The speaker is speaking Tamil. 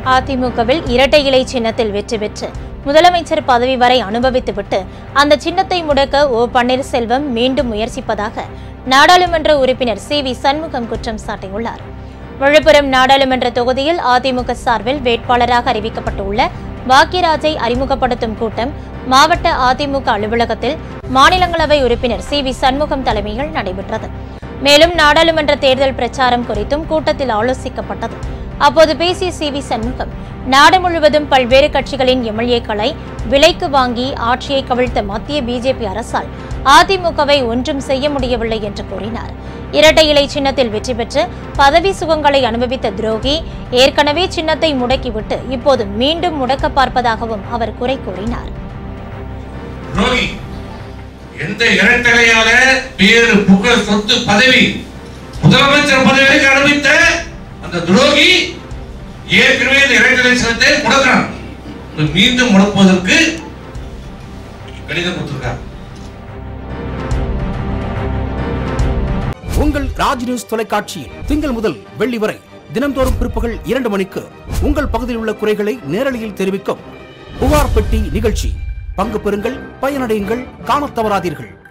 அதிமுகவில் இரட்டை இலை சின்னத்தில் வெற்றி பெற்று முதலமைச்சர் பதவி வரை அனுபவித்துவிட்டு அந்த சின்னத்தை முடக்க ஓ பன்னீர்செல்வம் மீண்டும் முயற்சிப்பதாக நாடாளுமன்ற உறுப்பினர் சி வி சண்முகம் குற்றம் சாட்டியுள்ளார் விழுப்புரம் நாடாளுமன்ற தொகுதியில் அதிமுக சார்பில் வேட்பாளராக அறிவிக்கப்பட்டுள்ள பாக்கியராஜை அறிமுகப்படுத்தும் கூட்டம் மாவட்ட அதிமுக அலுவலகத்தில் மாநிலங்களவை உறுப்பினர் சி வி சண்முகம் தலைமையில் நடைபெற்றது மேலும் நாடாளுமன்ற தேர்தல் பிரச்சாரம் குறித்தும் கூட்டத்தில் ஆலோசிக்கப்பட்டது அப்போது பேசிய சி வி சண்முகம் நாடு முழுவதும் பல்வேறு கட்சிகளின் எம்எல்ஏக்களை விலைக்கு வாங்கி ஆட்சியை கவிழ்த்த மத்திய பிஜேபி அரசால் அதிமுகவை ஒன்றும் செய்ய முடியவில்லை என்று கூறினார் இரட்டை இலை சின்னத்தில் வெற்றி பெற்று பதவி சுகங்களை அனுபவித்த துரோகி ஏற்கனவே சின்னத்தை முடக்கிவிட்டு இப்போது மீண்டும் முடக்க பார்ப்பதாகவும் அவர் குறை கூறினார் துரோகி எந்த இரட்டலையால பேரு புகழ் சொத்து பதவி முதலமைச்சர் பதவி வரைக்கும் அனுபவித்த அந்த துரோகி ஏற்கனவே இந்த இரட்டலை சின்னத்தை முடக்கிறான் இப்ப மீண்டும் முடக்குவதற்கு கடிதம் கொடுத்திருக்கார் உங்கள் ராஜ் நியூஸ் தொலைக்காட்சியில் திங்கள் முதல் வெள்ளி வரை தினம்தோறும் பிற்பகல் இரண்டு மணிக்கு உங்கள் பகுதியில் உள்ள குறைகளை நேரலையில் தெரிவிக்கும் புகார் பெட்டி நிகழ்ச்சி பங்கு பெறுங்கள் பயனடையுங்கள் காணத் தவறாதீர்கள்